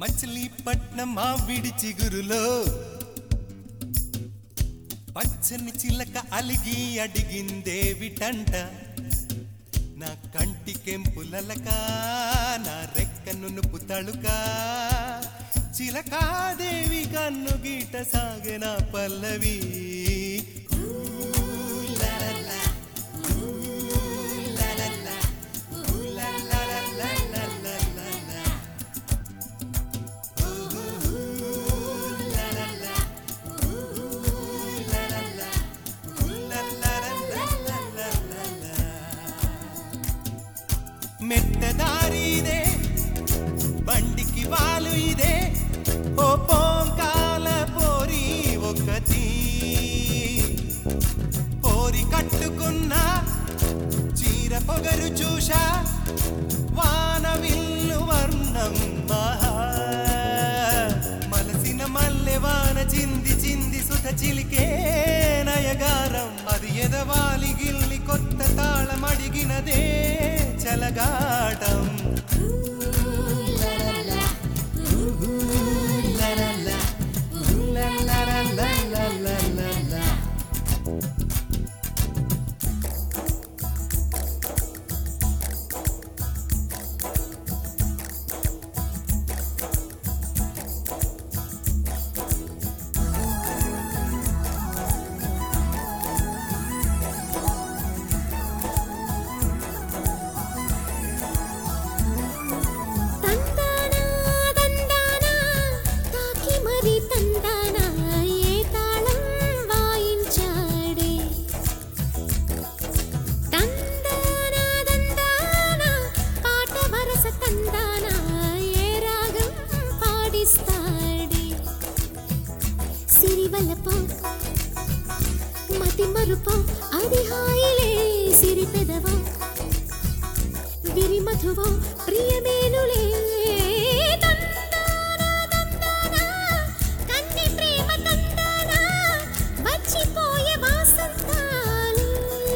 మచిలీపట్నం మావిడి చిగురులో పచ్చని చిలక అలిగి అడిగిందేవిటంట నా కంటి కెంపులలక నా రెక్క నునుపు తళుక చిలకాదేవి కన్ను గీట సాగెన పల్లవి ఊ లా లా లా, ఊ లా లా లా, ఊ లా లా లా లా లా లా లా లా. మెట్టదారి ఇదే బండికి వాలు ఇదే ఓ పోంకాల పోరి ఒకటి పోరి కట్టుకున్న చీర పొగరు చూశా వాన విల్లు వర్ణం మహా మలసిన మల్లె వాన చింది చింది సుధ చిలికే నయగారం అది ఎదవాలి గిల్లి కొత్త తాళం అడిగినదే చలగాటం తందానా తందానా తాకి మరి తందానా ఏ తాళం వాయించాడే తందానా తందానా పాట వరస తందానా ఏ రాగం పాడిస్తాడే సిరివలపో మతి మరుపో అది హాయిలే సిరి పెదవో విరిమధువో ప్రియమేనులే తందానా తందానా కన్ని ప్రేమ తందానా మర్చిపోయే వాసంతాలే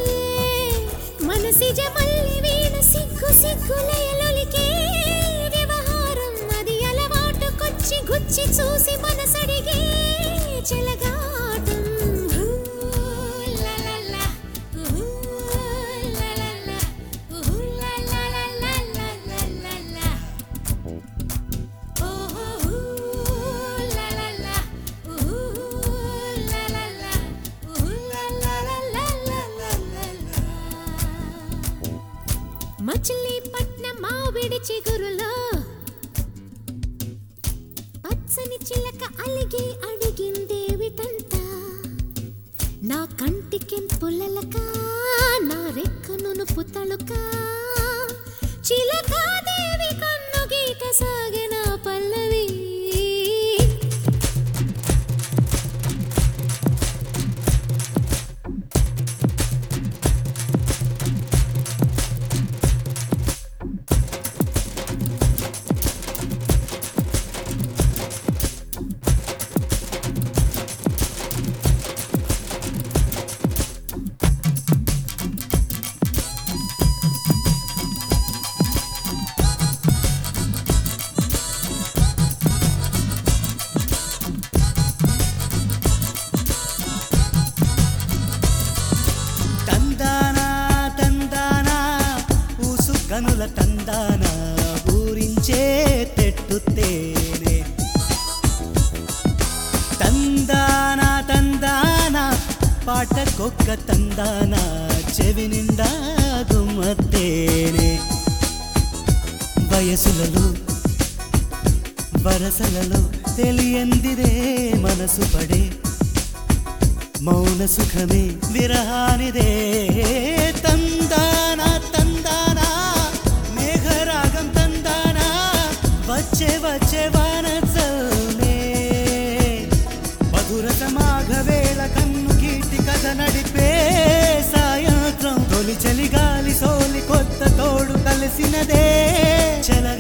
మనసిజ మల్లి వీణ సిగ్గు సిగ్గులయలొలికే వ్యవహారం అది అలవాటుకొచ్చి గుచ్చి చూసి మనసడిగే చెలగాటం ఊ లా లా లా, ఊ లా లా లా, ఊ లా లా లా లా లా లా లా లా. ఓహో ఊ లా లా లా, ఊ లా లా లా, ఊ లా లా లా లా లా లా లా లా. మచిలీపట్నం మావిడి చిగురులో పచ్చని చిలక అలిగి అడిగిందేవిటంట నా కంటికెంపులలక నా రెక్క నునుపు తళుక చిలకాదేవి కన్ను గీత సాగిన పల్లవి తందానా తందానా ఊసు కనుల తందానా ఊరించే తెట్టు తేనె తందానా తందానా పాటకొక్క తందానా చెవి నిండా గుమ్మత్తేనే వయసులలో వరసలలో తెలియందిదే మనసు పడే మౌన సుఖమే విరహానిదే తందానా తందానా మేఘరాగం తందానా వచ్చే వచ్చే వానచల్నే మధుర సమాఘవేళ కన్ను కీటి కథ నడిపే సాయంత్రం తొలి చలి గాలి సోలి కొత్త తోడు కలిసినదే చల